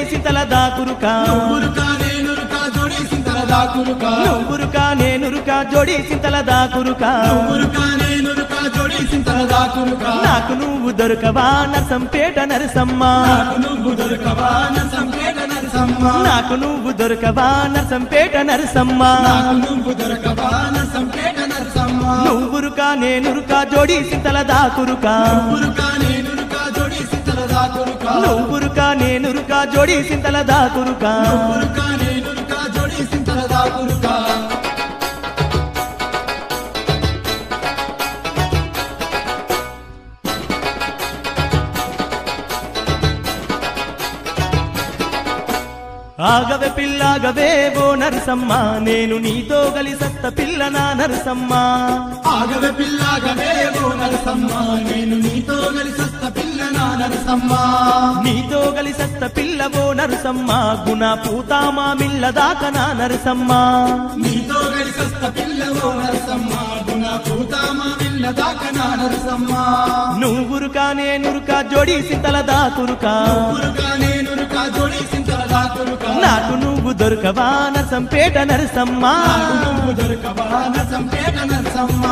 సింతల దాకురుకా నువ్వురుకా నేనురుకా జోడి సింతల దాకురుకా నువ్వురుకా నేనురుకా జోడి సింతల దాకురుకా నువ్వురుకా నేనురుకా జోడి సింతల దాకురుకా నాకు నువ్వు దొరకవా నరసంపేట నరసమ్మ నాకు నువ్వు దొరకవా సంపేట నరసమ్మ నాకు నువ్వు దొరకవా నరసంపేట నరసమ్మ నాకు నువ్వు దొరకవా సంపేట నరసమ్మ నువ్వురుకా నేనురుకా జోడి సింతల దాకురుకా నువ్వురుకా నేనురుకా జోడి సింతల దాకురుకా నువ్వురుకా నేనురుకా జోడి సింతల దాకురుకా నువ్వురుకా నేనురుకా జోడి సింతల దాకురుకా ఆగవే పిల్లాగవే ఓ నరసమ్మ నేను నీతో కలిసత్త పిల్ల నా నరసమ్మ ఆగవే పిల్లాగవే ఓ నరసమ్మ నేను నీతో కలిసొస్త పిల్ల నా నరసమ్మ నీతో కలిసత్త పిల్ల ఓ నరసమ్మ గుణ పూతామా మిల్ల దాకా నా నరసమ్మ నీతో కలిసొస్త పిల్ల ఓ నరసమ్మ గుణ పూతామా పిల్ల దాకా నా నరసమ్మ నువ్వురుకా నేనురుకా జోడి సింతల దాకురుకా ఊరుకా నేనురుకా జోడి సింతల దాకురుకా నాకు నువ్వు దొరకవా నరసంపేట నరసమ్మ నాకు నువ్వు దొరకవా నరసంపేట నరసమ్మ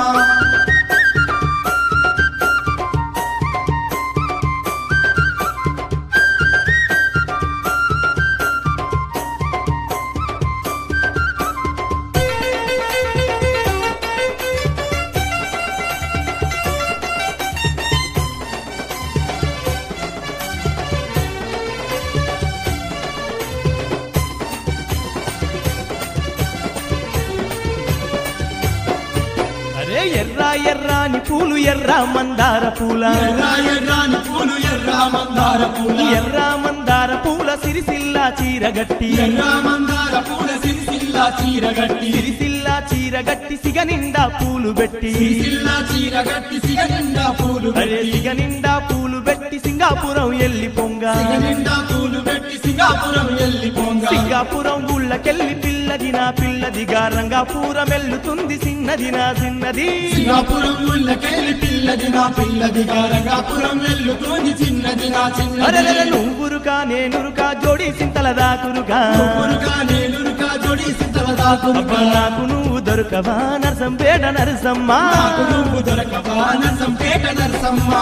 అరే ఎర్ర ఎర్రాని పూలు ఎర్ర మందార పూల ఎర్ర ఎర్రాని పూలు ఎర్ర మందార పూల ఎర్ర మందార పూల సిరిసిల్ల చీరగట్టి ఎర్ర మందార పూల సిరిసిల్ల చీరగట్టి సిరిసిల్ల చీరగట్టి సిగ నిండా పూలు పెట్టి సిరిసిల్ల చీరగట్టి సిగ నిండా పూలు అరే పెట్టి సిగ నిండా పూలు పెట్టి సింగాపురం ఎల్లి పొంగ సిగ నిండా పూలు పెట్టి సింగాపురం ఎల్లి పోంగ సింగాపురం ఊళ్ళకెళ్ళి పిల్లది నా పిల్లదిగా రంగాపురం ఎల్లుతుంది చిన్నది నా చిన్నది సింగాపురం ఉల్లకెళ్ళి పిల్లది నా పిల్లది గారంగాపురం వెళ్ళుతోంది చిన్నది నా అరే చిన్నది నువ్వురుకా నేనురుకా జోడి సింతల దాకురుగా ఊరుగా నేనురుగా జోడి సింతల అబ్బా దాకురుగా నాకు నువ్వు దొరకవా నరసంపేట నరసమ్మ నాకు నువ్వు దొరకవా నరసంపేట నరసమ్మ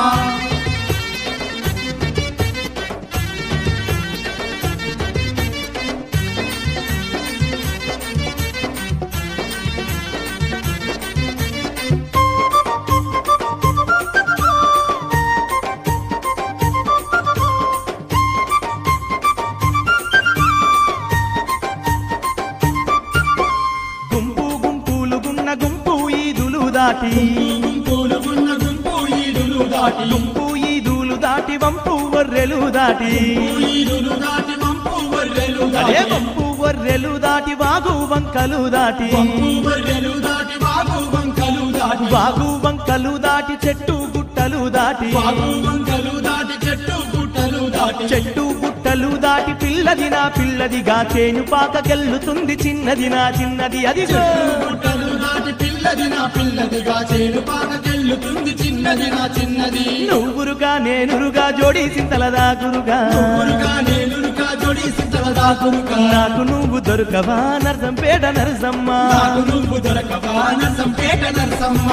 గుంపు గుంపులు గున్న గుంపు ఈదులు దాటి గుంపులు ఉన్న గుంపు ఈడులు దాటి గుంపు ఈదులు దాటి వంపు వర్రెలు దాటి ఈడులు దాటి వంపు వర్రెలు అదే దాటి వంపు వర్రెలు దాటి వాగు వంకలు దాటి వంపు వర్రెలు దాటి వాగు వంకలు దాటి వాగు వంకలు దాటి చెట్టు గుట్టలు దాటి వాగు వంకలు దాటి చెట్టు గుట్టలు దాటి చెట్టు గుట్టలు దాటి పిల్లది నా పిల్లదిగా చేను పాకకెళ్ళుతుంది చిన్నది నా చిన్నది అది గుట్టలు దాటి పిల్లది నా పిల్లదిగా చేను పాకకెళ్ళుతుంది చిన్నది నా చిన్నది నువ్వురుగా నేనురుగా జోడి సింతల దాకురుగా ఊరుగా నేనురుగా జోడి సింతల దాకురుగా నాకు నువ్వు దొరకవా నరసంపేట నరసమ్మ నాకు నువ్వు దొరకవా నరసంపేట నరసమ్మ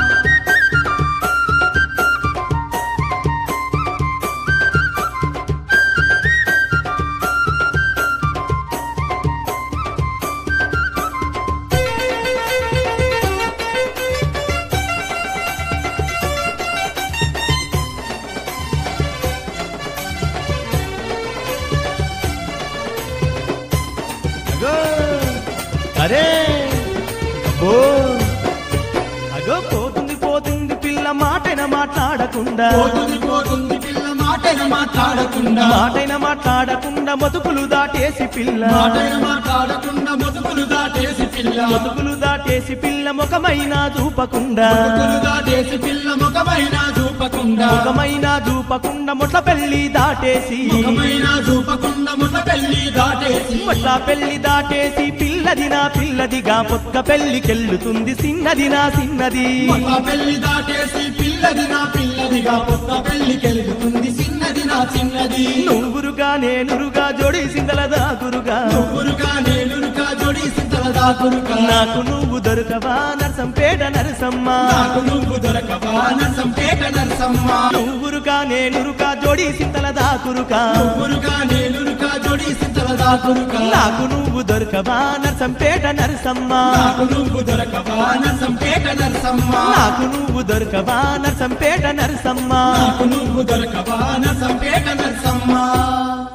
అగో అరే అబ్బో అగో పోతుంది పోతుంది పిల్ల మాటైన మాట్లాడకుండా పోతుంది పోతుంది పిల్ల మాటైన మాట్లాడకుండా మాటైన మాట్లాడకుండా మతుకులు దాటేసి పిల్ల మాటైన మాట్లాడకుండా ముదుకులు దాటేసి పిల్ల మతుకులు దాటేసి పిల్ల ముఖమైన చూపకుండా ముదుకులు దాటేసి పిల్ల ముఖమైన చూపకుండా ముఖమైన చూపకుండా ముట్ల పెళ్లి దాటేసి ముఖమైన చూపకుండా ముఖ పెళ్లి దాటేసి ముట్ల పెళ్లి దాటేసి పిల్లది నా పిల్లదిగా పొక్క పెళ్లికెళ్ళుతుంది చిన్నది నా చిన్నది ముఖ పెళ్లి దాటేసి పిల్లది నా పిల్లదిగా కొత్త పెళ్లికెళ్తుంది చిన్నది చిన్నది నా చిన్నది నువ్వురుగా నేనురుగా జోడి సిందల దాకురుగా నువ్వురుగా నేనురుగా జోడి సింతల దాకురుగా నాకు నువ్వు దొరకవా నరసంపేట నరసమ్మ నాకు నువ్వు దొరకవా నరసంపేట నరసమ్మ నువ్వురుగా నేనురుగా జోడి సింతల దాకురుగా నువ్వురుగా నేనురుగా జోడి సింతల దాకురుగా నాకు నువ్వు దొరకవా నరసంపేట నరసమ్మ నాకు నువ్వు దొరకవా నరసంపేట నరసమ్మ నాకు నువ్వు దొరకవా నరసంపేట నరసమ్మ నాకు నువ్వు దొరకవా నరసంపేట నరసమ్మ